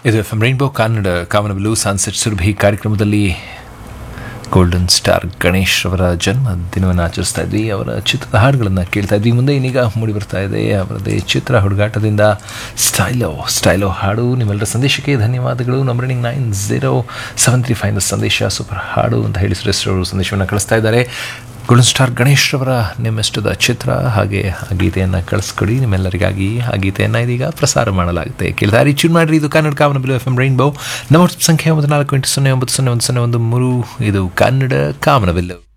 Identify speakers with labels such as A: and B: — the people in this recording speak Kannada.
A: ಇದು ಎಫ್ ಎಂ ರೈನ್ಬೋ ಕನ್ನಡ ಕಾಮನಬಿಲ್ಲು ಸನ್ಸೆಟ್ ಸುರಭಿ ಕಾರ್ಯಕ್ರಮದಲ್ಲಿ ಗೋಲ್ಡನ್ ಸ್ಟಾರ್ ಗಣೇಶ್ ಅವರ ಜನ್ಮ ದಿನವನ್ನು ಆಚರಿಸ್ತಾ ಇದ್ವಿ ಅವರ ಚಿತ್ರದ ಹಾಡುಗಳನ್ನು ಕೇಳ್ತಾ ಇದ್ವಿ ಮುಂದೆ ಇನ್ನೀಗ ಮೂಡಿ ಬರ್ತಾ ಇದೆ ಅವರದೇ ಚಿತ್ರ ಹುಡುಗಾಟದಿಂದ ಸ್ಟೈಲೋ ಸ್ಟೈಲೋ ಹಾಡು ನಿಮ್ಮೆಲ್ಲರ ಸಂದೇಶಕ್ಕೆ ಧನ್ಯವಾದಗಳು ನಮ್ಮ running nine zero seven three five ಸಂದೇಶ ಸೂಪರ್ ಹಾಡು ಅಂತ ಹೇಳಿ ಸುರೇಶ್ ಅವರು ಸಂದೇಶವನ್ನು ಕಳಿಸ್ತಾ ಇದ್ದಾರೆ ಗೋಲ್ಡನ್ ಸ್ಟಾರ್ ಗಣೇಶ್ ಅವರ ನಿಮ್ಮಿಷ್ಟದ ಚಿತ್ರ ಹಾಗೆ ಆ ಗೀತೆಯನ್ನು ಕಳಿಸ್ಕೊಡಿ ನಿಮ್ಮೆಲ್ಲರಿಗಾಗಿ ಆ ಗೀತೆಯನ್ನು ಇದೀಗ ಪ್ರಸಾರ ಮಾಡಲಾಗುತ್ತೆ ಕೇಳಿದಾರಿ ಟ್ಯೂನ್ ಮಾಡಿರಿ ಇದು ಕನ್ನಡ ಕಾಮನ ಬಿಲು ಎಫ್ ಎಂ ರೈನ್ಬೋ ನಮ್ಮ ಸಂಖ್ಯೆ ಒಂದು ನಾಲ್ಕು ಎಂಟು ಸೊನ್ನೆ ಒಂಬತ್ತು ಸೊನ್ನೆ ಒಂದು ಸೊನ್ನೆ ಒಂದು ಮೂರು ಇದು ಕನ್ನಡ ಕಾಮನಬಿಲ್ಲು